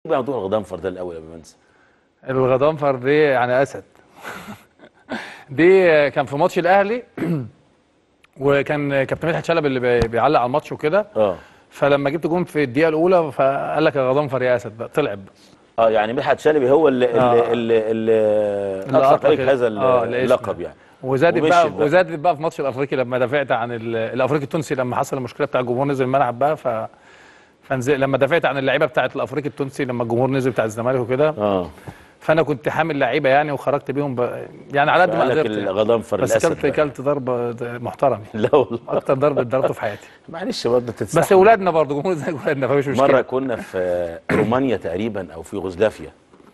بقى موضوع الغضنفر ده الاول قبل ما انسى الغضنفر دي يعني اسد دي كان في ماتش الاهلي وكان كابتن مدحت شلبي اللي بي- بيعلق على الماتش وكده اه فلما جبت جون في الدقيقه الاولى فقال لك يا غضنفر يا اسد بقى طلع بقى اه يعني مدحت شلبي هو اللي آه. اللي اللي, اللي اطلق أطلق عليك ال- هذا آه، الاسم. اللقب يعني وزادت ومشيت بقى, بقى. وزادت بقى في ماتش الافريقي لما دافعت عن ال- الافريقي التونسي لما حصل المشكله بتاع الجمهور نزل الملعب بقى ف فنزل لما دافعت عن اللعيبه بتاعه الافريقي التونسي لما الجمهور نزل بتاع الزمالك وكده اه فانا كنت حامل لعيبه يعني وخرجت بيهم ب... يعني على قد ما فقال لك قدرت يعني. الغضنفر بس الاسد كلت بقى. كلت ضربه محترم لا والله اكتر ضربه ضربته في حياتي معلش برضه تتسحب بس اولادنا برضه جمهور زي اولادنا فمش مشكله مره كنا في رومانيا تقريبا او في يوغوسلافيا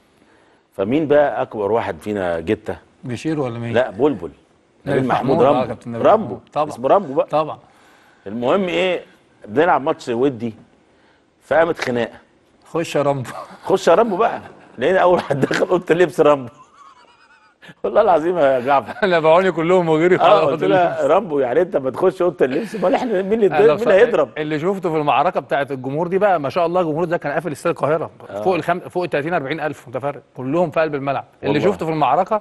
فمين بقى اكبر واحد فينا جته بشير ولا مين؟ لا بلبل نبيل نبيل محمود محمود، آه، رامبو كابتن نبيل رامبو محمود. طبعا. اسمه رامبو بقى طبعا المهم ايه بنلعب ماتش ودي فقامت خناقه خش يا رامبو خش يا رامبو بقى لقينا اول واحد دخل قلت لبس رامبو والله العظيم يا جعفر انا باعوني كلهم وغيري اه قلت له رامبو يعني انت ما تخش اوضه اللبس امال احنا مين اللي أنا مين اللي بصراحة هيضرب اللي شفته في المعركه بتاعت الجمهور دي بقى ما شاء الله الجمهور ده كان قافل استاد القاهره فوق الخم... فوق ال 30 40 الف متفرج كلهم في قلب الملعب اللي والله. شفته في المعركه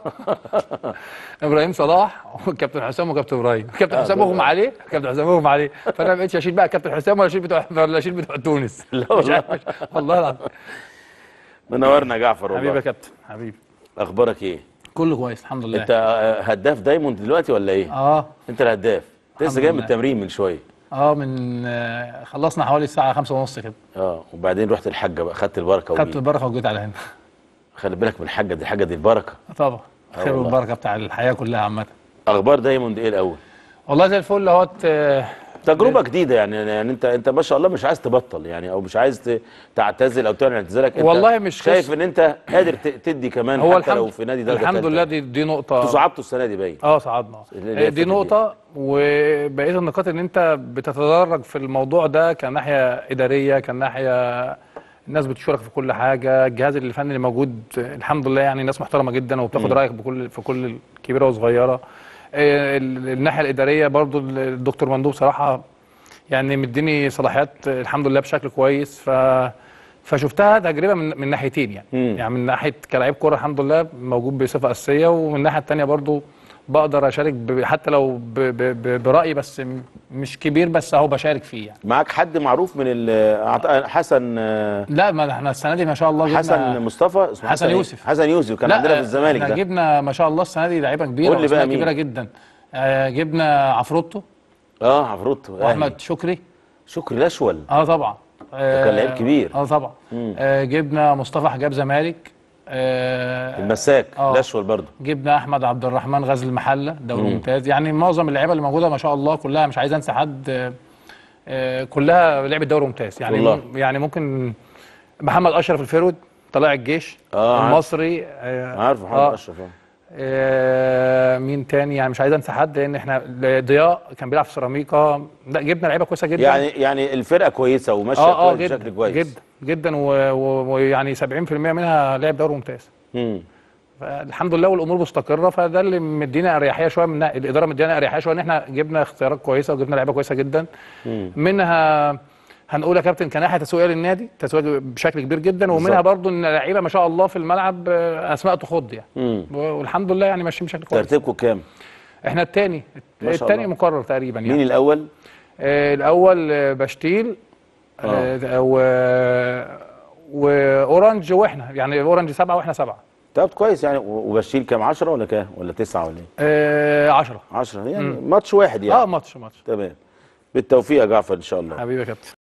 ابراهيم صلاح وكابتن حسام وكابتن ابراهيم كابتن حسام دول- مغمى عليه كابتن حسام مغمى عليه فانا ما بقتش اشيل بقى كابتن حسام ولا اشيل بتوع ولا اشيل بتوع تونس لا مش والله. عارف- والله العظيم منورنا يا جعفر حبيبي يا والله كابتن حبيبي اخبارك ايه كله كويس الحمد لله انت آه، هداف دايموند دلوقتي ولا ايه اه انت الهداف أنت لسه الحمد جاي من لله. التمرين من شويه اه من آه خلصنا حوالي الساعه خمسة ونص كده اه وبعدين رحت الحاجه بقى خدت البركه خدت وجيت البركه وجيت على هنا خلي بالك من الحاجه دي الحاجه دي البركه طبعا آه خير والله. والبركه بتاع الحياه كلها عامه اخبار دايموند ايه الاول والله زي الفل اهوت آه، تجربه جديده يعني يعني انت انت ما شاء الله مش عايز تبطل يعني او مش عايز ت- تعتزل او تعلن اعتزالك انت والله مش شايف قصة. ان انت قادر ت- تدي كمان هو حتى الحمد لو في نادي درجه الحمد تالتة. لله دي دي نقطه انتوا صعدتوا السنه دي باين اه صعدنا اللي هي آه، دي الفترة نقطه وبقيه النقاط ان انت بتتدرج في الموضوع ده كناحيه اداريه كناحيه الناس بتشارك في كل حاجه الجهاز الفني اللي موجود آه، الحمد لله يعني ناس محترمه جدا وبتاخد رايك بكل في كل كبيره وصغيره آه، ال- الناحيه الاداريه برضو الدكتور مندوب صراحه يعني مديني صلاحيات آه، الحمد لله بشكل كويس ف فشفتها تجربه من من ناحيتين يعني مم. يعني من ناحيه كلاعب كوره الحمد لله موجود بصفه اساسيه ومن الناحيه الثانيه برضو بقدر اشارك ب- حتى لو ب ب ب برايي بس م- مش كبير بس اهو بشارك فيه يعني معاك حد معروف من ال- أعت- حسن آه، لا ما احنا السنه دي ما شاء الله جبنا حسن مصطفى اسمه حسن إيه؟ يوسف. حسن يوسف كان لا، عندنا في الزمالك احنا ده جبنا ما شاء الله السنه دي لعيبه كبيره قول لي بقى وأسماء مين؟ كبيره جدا آه جبنا عفروتو اه عفروتو واحمد شكري شكري الاشول اه طبعا آه كان لعيب كبير. اه طبعا مم. آه جبنا مصطفى حجاب زمالك آه المساك آه. الاشول برضه جبنا احمد عبد الرحمن غزل المحله دوري ممتاز يعني معظم اللعيبه اللي موجوده ما شاء الله كلها مش عايز انسى حد آه، آه، كلها لعبت دوري ممتاز يعني والله. مم- يعني ممكن محمد اشرف الفيرود طلائع الجيش آه، عارف. المصري آه، عارف محمد آه، اشرف آه. آه، مين تاني يعني مش عايز انسى حد لان احنا ضياء كان بيلعب في سيراميكا لا جبنا لعيبه كويسه جدا يعني يعني الفرقه كويسه وماشيه اه اه كويس جدا بشكل كويس جدا جدا و- و- ويعني 70% منها لعب دوري ممتاز مم. الحمد لله والامور مستقره فده اللي مدينا اريحيه شويه من الاداره مدينا اريحيه شويه ان احنا جبنا اختيارات كويسه وجبنا لعيبه كويسه جدا منها هنقول يا كابتن كناحيه تسويقيه للنادي تسويق بشكل كبير جدا ومنها بالظبط. برضو ان لعيبه ما شاء الله في الملعب آه، اسماء تخض يعني مم. والحمد لله يعني ماشيين بشكل كويس ترتيبكم كام احنا الثاني ما شاء الثاني الله. مقرر تقريبا يعني مين الاول آه الاول آه، بشتيل آه و واورنج واحنا يعني اورنج سبعه واحنا سبعه طب كويس يعني و- وبشيل كام 10 ولا كام ولا 9 ولا ايه آه 10 10 يعني ماتش واحد يعني اه ماتش ماتش تمام بالتوفيق يا جعفر ان شاء الله حبيبي يا كابتن